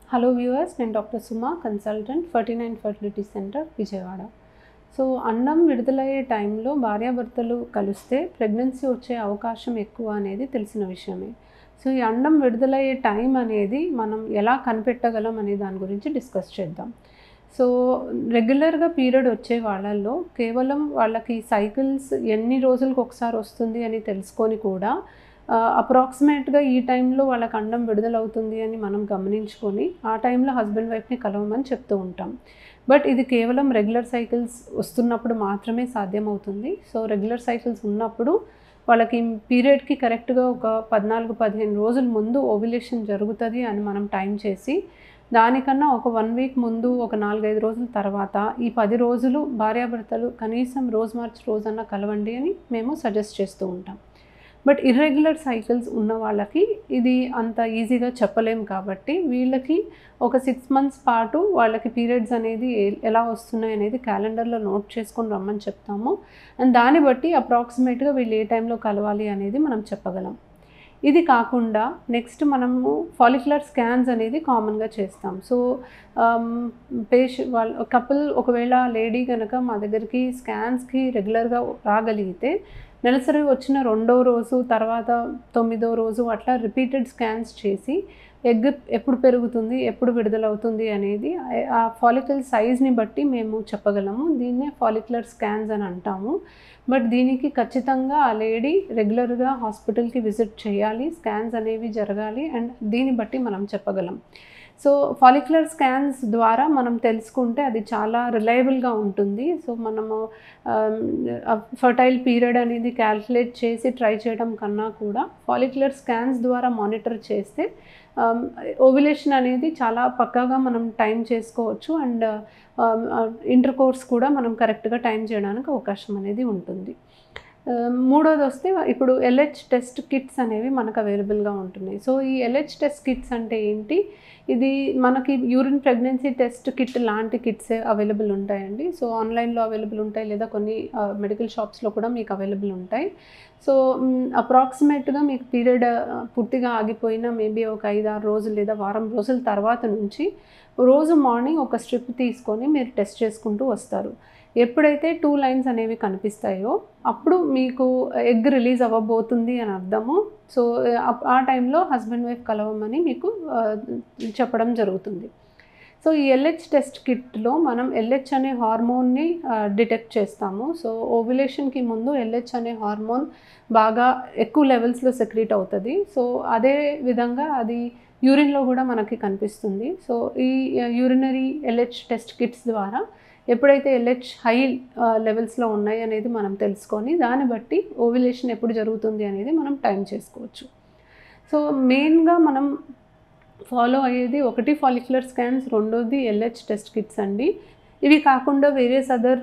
hello viewers నేను doctor Suma consultant Ferty nine fertility centre Vijayawada so అండం విడుదలయ్యే టైంలో భార్యాభర్తలు కలిస్తే ప్రెగ్నెన్సీ వచ్చే అవకాశం ఎక్కువ అనేది తెలిసిన విషయమే సో ఈ అండం విడుదలయ్యే టైం అనేది మనం ఎలా కనిపెట్టగలం అనే దాని గురించి డిస్కస్ చేద్దాం సో రెగ్యులర్గా పీరియడ్ వచ్చే వాళ్ళల్లో కేవలం వాళ్ళకి సైకిల్స్ ఎన్ని రోజులకు ఒకసారి వస్తుంది అని తెలుసుకొని కూడా అప్రాక్సిమేట్గా ఈ టైంలో వాళ్ళకి అండం విడుదలవుతుంది అని మనం గమనించుకొని ఆ టైంలో హస్బెండ్ వైఫ్ని కలవమని చెప్తూ ఉంటాం బట్ ఇది కేవలం రెగ్యులర్ సైకిల్స్ వస్తున్నప్పుడు మాత్రమే సాధ్యమవుతుంది సో రెగ్యులర్ సైకిల్స్ ఉన్నప్పుడు వాళ్ళకి పీరియడ్కి కరెక్ట్గా ఒక పద్నాలుగు పదిహేను రోజుల ముందు ఓవ్యులేషన్ జరుగుతుంది అని మనం టైం చేసి దానికన్నా ఒక వన్ వీక్ ముందు ఒక నాలుగైదు రోజుల తర్వాత ఈ పది రోజులు భార్యాభర్తలు కనీసం రోజు మార్చి రోజన్నా కలవండి అని మేము సజెస్ట్ చేస్తూ ఉంటాం బట్ ఇర్రెగ్యులర్ సైకిల్స్ ఉన్న వాళ్ళకి ఇది అంత ఈజీగా చెప్పలేం కాబట్టి వీళ్ళకి ఒక సిక్స్ మంత్స్ పాటు వాళ్ళకి పీరియడ్స్ అనేది ఎ- ఎలా వస్తున్నాయి అనేది క్యాలెండర్లో నోట్ చేసుకొని రమ్మని చెప్తాము అండ్ దాన్ని బట్టి అప్రాక్సిమేట్గా వీళ్ళు ఏ టైంలో కలవాలి అనేది మనం చెప్పగలం ఇది కాకుండా నెక్స్ట్ మనము ఫాలిక్యులర్ స్కాన్స్ అనేది కామన్గా చేస్తాం సో పేష వాళ్ళ కపుల్ ఒకవేళ లేడీ కనుక మా దగ్గరికి స్కాన్స్కి రెగ్యులర్గా రాగలిగితే నెలసరి వచ్చిన రెండో రోజు తర్వాత తొమ్మిదో రోజు అట్లా రిపీటెడ్ స్కాన్స్ చేసి ఎగ్ ఎప్పుడు పెరుగుతుంది ఎప్పుడు విడుదలవుతుంది అనేది ఆ- ఆ ఫాలికల్ సైజ్ని బట్టి మేము చెప్పగలము దీన్నే ఫాలిక్యులర్ స్కాన్స్ అని అంటాము బట్ దీనికి ఖచ్చితంగా ఆ లేడీ రెగ్యులర్గా హాస్పిటల్కి విజిట్ చేయాలి స్కాన్స్ అనేవి జరగాలి అండ్ దీన్ని బట్టి మనం చెప్పగలం సో ఫాలిక్యులర్ స్కాన్స్ ద్వారా మనం తెలుసుకుంటే అది చాలా రిలయబుల్గా ఉంటుంది సో మనము ఫర్టైల్ పీరియడ్ అనేది క్యాల్కులేట్ చేసి ట్రై చేయడం కన్నా కూడా ఫాలిక్యులర్ స్కాన్స్ ద్వారా మానిటర్ చేస్తే ఓవ్యులేషన్ అనేది చాలా పక్కాగా మనం టైం చేసుకోవచ్చు అండ్ ఇంటర్ కోర్స్ కూడా మనం కరెక్ట్గా టైం చేయడానికి అవకాశం అనేది ఉంటుంది ఆ, మూడోది వస్తే ఇప్పుడు ఎల్హెచ్ టెస్ట్ కిట్స్ అనేవి మనకు అవైలబుల్గా ఉంటున్నాయి సో ఈ ఎల్హెచ్ టెస్ట్ కిట్స్ అంటే ఏంటి ఇది మనకి యూరిన్ ప్రెగ్నెన్సీ టెస్ట్ కిట్ లాంటి కిట్స్ అవైలబుల్ ఉంటాయండి సో ఆన్లైన్లో అవైలబుల్ ఉంటాయి లేదా కొన్ని మెడికల్ షాప్స్లో కూడా మీకు అవైలబుల్ ఉంటాయి సో అప్రాక్సిమేట్గా మీకు పీరియడ్ పూర్తిగా ఆగిపోయిన మేబీ ఒక ఐదు ఆరు రోజులు లేదా వారం రోజుల తర్వాత నుంచి రోజు మార్నింగ్ ఒక స్ట్రిప్ తీసుకొని మీరు టెస్ట్ చేసుకుంటూ వస్తారు ఎప్పుడైతే టూ లైన్స్ అనేవి కనిపిస్తాయో అప్పుడు మీకు ఎగ్ రిలీజ్ అవ్వబోతుంది అని అర్థము సో ఆ- ఆ టైంలో హస్బెండ్ వైఫ్ కలవమని మీకు ఆ, చెప్పడం జరుగుతుంది సో ఈ ఎల్హెచ్ టెస్ట్ కిట్లో మనం ఎల్హెచ్ అనే హార్మోన్ని డిటెక్ట్ చేస్తాము సో ఓవ్యులేషన్కి ముందు ఎల్హెచ్ అనే హార్మోన్ బాగా ఎక్కువ లెవెల్స్లో సెక్రీట్ అవుతుంది సో అదే విధంగా అది యూరిన్లో కూడా మనకి కనిపిస్తుంది సో ఈ యూరినరీ ఎల్హెచ్ టెస్ట్ కిట్స్ ద్వారా ఎప్పుడైతే ఎల్హెచ్ హై లెవెల్స్లో ఉన్నాయి అనేది మనం తెలుసుకొని దాన్ని బట్టి ఓవ్యులేషన్ ఎప్పుడు జరుగుతుంది అనేది మనం టైం చేసుకోవచ్చు సో మెయిన్గా మనం ఫాలో అయ్యేది ఒకటి ఫాలిక్యులర్ స్కాన్స్ రెండోది ఎల్హెచ్ టెస్ట్ కిట్స్ అండి ఇవి కాకుండా various other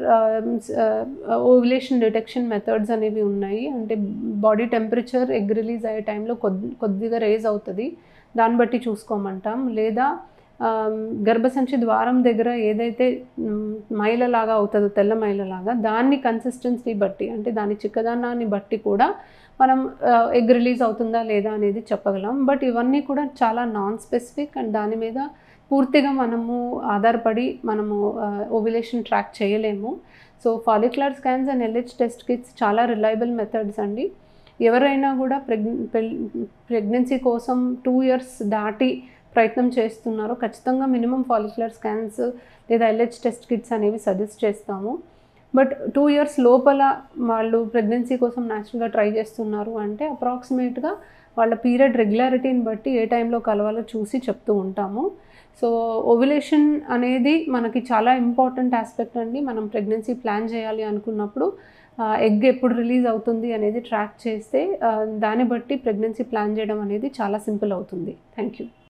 ovulation detection methods అనేవి ఉన్నాయి అంటే బాడీ టెంపరేచర్ ఎగ్ రిలీజ్ అయ్యే టైంలో కొద్ది కొద్దిగా రేజ్ అవుతుంది దాన్ని బట్టి చూసుకోమంటాం లేదా ఆమ్, గర్భసంచి ద్వారం దగ్గర ఏదైతే మ్, మైలలాగా అవుతుందో తెల్ల మైలలాగా దాన్ని కన్సిస్టెన్సీ బట్టి అంటే దాని చిక్కదనాన్ని బట్టి కూడా మనం ఎగ్ రిలీజ్ అవుతుందా లేదా అనేది చెప్పగలం బట్ ఇవన్నీ కూడా చాలా నాన్ స్పెసిఫిక్ అండ్ దాని మీద పూర్తిగా మనము ఆధారపడి మనము ఓవ్యులేషన్ ట్రాక్ చేయలేము so follicular scans and LH test kits చాలా రిలయబుల్ మెథడ్స్ అండి ఎవరైనా కూడా ప్రెగ్ ప్రెగ్నెన్సీ కోసం టూ ఇయర్స్ దాటి ప్రయత్నం చేస్తున్నారో ఖచ్చితంగా మినిమం ఫాలిక్యులర్ స్కాన్స్ లేదా ఎల్హెచ్ టెస్ట్ కిట్స్ అనేవి సజెస్ట్ చేస్తాము బట్ టూ ఇయర్స్ లోపల వాళ్ళు ప్రెగ్నెన్సీ కోసం న్యాచురల్గా ట్రై చేస్తున్నారు అంటే అప్రాక్సిమేట్గా వాళ్ళ పీరియడ్ రెగ్యులారిటీని బట్టి ఏ టైంలో కలవాలో చూసి చెప్తూ ఉంటాము సో ఓవ్యులేషన్ అనేది మనకి చాలా ఇంపార్టెంట్ ఆస్పెక్ట్ అండి మనం ప్రెగ్నెన్సీ ప్లాన్ చేయాలి అనుకున్నప్పుడు ఎగ్ ఎప్పుడు రిలీజ్ అవుతుంది అనేది ట్రాక్ చేస్తే ఆ, దాన్ని బట్టి ప్రెగ్నెన్సీ ప్లాన్ చేయడం అనేది చాలా సింపుల్ అవుతుంది థ్యాంక్ యూ